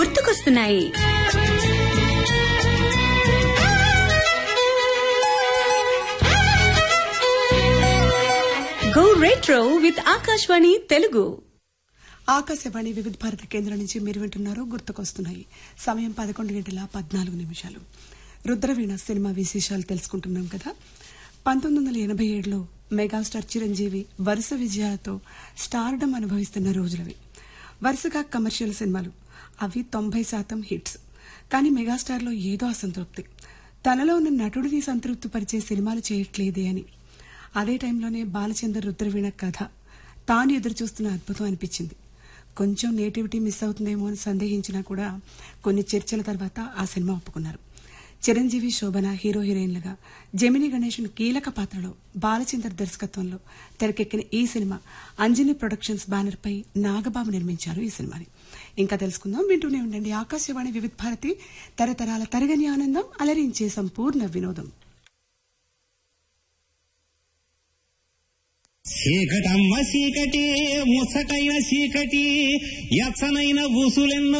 గుర్తుకొస్తున్నాయి go retro with Akashvani Telugu Akashvani Vividha Bharati కేంద్రం నుంచి మీరు వింటున్నారు గుర్తుకొస్తున్నాయి సమయం పదకొండు గంటల పద్నాలుగు నిమిషాలు రుద్రవీణ సినిమా విశేషాలు తెలుసుకుంటున్నాం కదా పంతొమ్మిది వందల ఎనభై ఏడులో మెగాస్టార్ చిరంజీవి వరుస విజయాలతో స్టార్డమ్ అనుభవిస్తున్న రోజులవి వరుసగా కమర్షియల్ సినిమాలు అవి తొంభై శాతం హిట్స్ కానీ మెగాస్టార్లో ఏదో అసంతృప్తి తనలో ఉన్న నటుడిని సంతృప్తిపరిచే సినిమాలు చేయట్లేదే అని అదే టైంలోనే బాలచందర్ రుద్రవీణ కథ తాను ఎదురు చూస్తున్న అద్భుతం అనిపించింది కొంచెం నేటివిటీ మిస్ అవుతుందేమో అని సందేహించినా కూడా కొన్ని చర్చల తర్వాత ఆ సినిమా ఒప్పుకున్నారు చిరంజీవి శోభన హీరో హీరోయిన్లుగా జమిని గణేషన్ కీలక పాత్రలో బాలచందర్ దర్శకత్వంలో తెరకెక్కిన ఈ సినిమా అంజని ప్రొడక్షన్స్ బ్యానర్ పై నాగబాబు నిర్మించారు ఈ సినిమాని ఇంకా తెలుసుకుందాం వింటూనే ఉండండి ఆకాశవాణి వివిధ భారతి తరతరాల తరగని ఆనందం అలరించే సంపూర్ణ వినోదం చీకటమ్మ చీకటి ముసకైన చీకటి ఎచ్చనైన ఊసులెన్నో